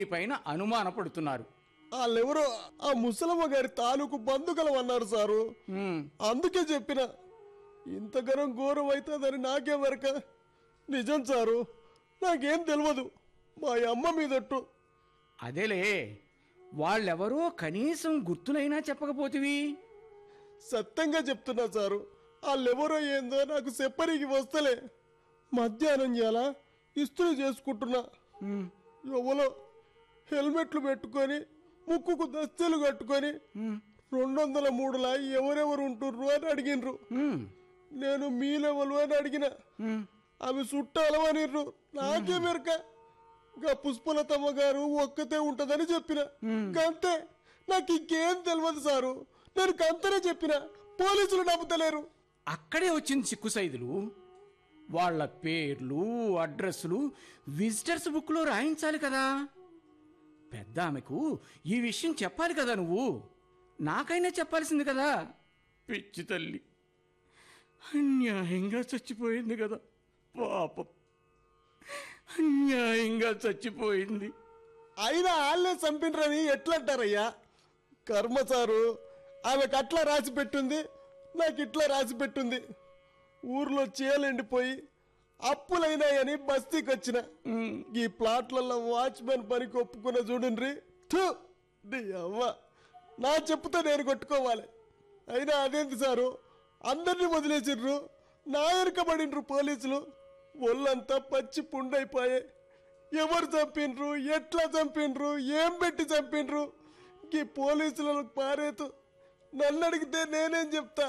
పైన అనుమానపడుతున్నారు వాళ్ళెవరో ఆ ముసలమ్మ గారి తాలూకు బంధుకలం అన్నారు సారు ఉమ్, అందుకే చెప్పిన ఇంతకరం ఘోరం అవుతుందని నాకే వరక నిజం సారు నాకేం తెలియదు మా అమ్మ మీదట్టు అదేలే వాళ్ళెవరో కనీసం గుర్తులైనా చెప్పకపోతివి సత్యంగా చెప్తున్నా సారు వాళ్ళెవరో ఏందో నాకు చెప్పరికి వస్తలే మధ్యాహ్నం చేయాలా ఇస్త్రీ చేసుకుంటున్నా ఉమ్, ఎవలో హెల్మెట్లు పెట్టుకొని ముక్కుకు దస్తలు కట్టుకొని ఉమ్, రెండు వందల మూడులా ఎవరెవరు ఉంటుర్రు అని అడిగినరు ఉమ్, నేను మీ లెవెల్ అని అడిగిన ఉమ్. అవి చుట్టాలవనిర్రు నాకే మెరక గా పుష్పలతమ్మ గారు ఒక్కతే ఉంటదని చెప్పిన కంతే నాకు ఇంకేం తెలియదు సారు నేను కంతనే చెప్పిన పోలీసులు నమ్ముతలేరు అక్కడే వచ్చింది చిక్కు సైదులు వాళ్ళ పేర్లు అడ్రస్లు విజిటర్స్ బుక్లో రాయించాలి కదా పెద్ద ఆమెకు ఈ విషయం చెప్పాలి కదా నువ్వు నాకైనా చెప్పాల్సింది కదా పిచ్చి తల్లి అన్యాయంగా చచ్చిపోయింది కదా పాపం అన్యాయంగా చచ్చిపోయింది అయినా వాళ్ళే చంపినరని ఎట్లంటారయ్యా కర్మ సారు ఆమెకు అట్లా రాసి పెట్టుంది నాకు ఇట్లా రాసి పెట్టుంది ఊర్లో చీలండిపోయి అప్పులైనాయని బస్తీకి వచ్చిన ఈ ప్లాట్లలో వాచ్మెన్ పనికి ఒప్పుకున్న చూడండి థు, నీ అవ్వ నా చెప్పుతో నేను కొట్టుకోవాలి అయినా అదేంటి సారు అందరినీ వదిలేసిర్రు నా వెనుకబడినరు పోలీసులు ఒళ్ళంతా పచ్చి పుండైపోయాయి ఎవరు చంపిండ్రు ఎట్లా చంపిండ్రు ఏం పెట్టి చంపిండ్రు ఈ పోలీసులకు పారేతు నన్ను అడిగితే నేనేం చెప్తా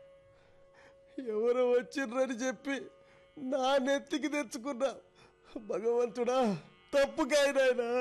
ఎవరో వచ్చిర్రని చెప్పి నా నెత్తికి తెచ్చుకున్నా భగవంతుడా తప్పుకాయనాయనా